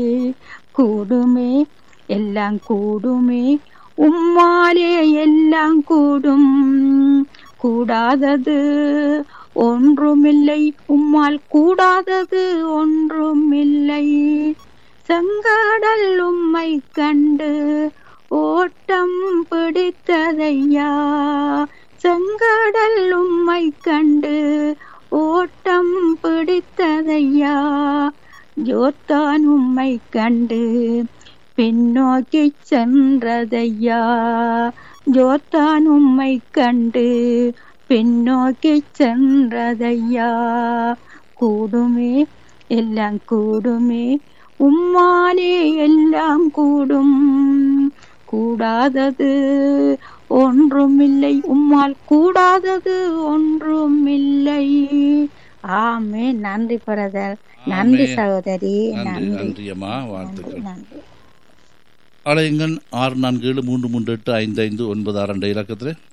கூடுமே எல்லாம் கூடுமே உம்மாலே எல்லாம் கூடும் கூடாதது ஒன்றுமில்லை உம்மால் கூடாதது ஒன்றுமில்லை செங்கடல் உம்மை கண்டு ஓட்டம் பிடித்ததையா செங்கடல் உம்மை கண்டு ஓட்டம் பிடித்ததையா ஜோர்தான் உம்மை கண்டு பின்னோக்கி சென்றதையா ஜோர்தான் உம்மை கண்டு பின்னோக்கி சென்றதையா கூடுமே எல்லாம் கூடுமே உம்மாலே எல்லாம் கூடும் கூடாதது ஒன்றுமில்லை உம்மால் கூடாதது ஒன்றுமில்லை ஆமே நன்றி பிரதர் நன்றி ஆமென். சகோதரி நன்றி நன்றி நன்றி அம்மா நன்றி வாழ்த்துக்கள் நன்றி அலையுங்கள் ஆறு நான்கு ஏழு மூன்று மூன்று எட்டு ஐந்து ஐந்து ஒன்பது ஆறு என்ற இலக்கத்தில்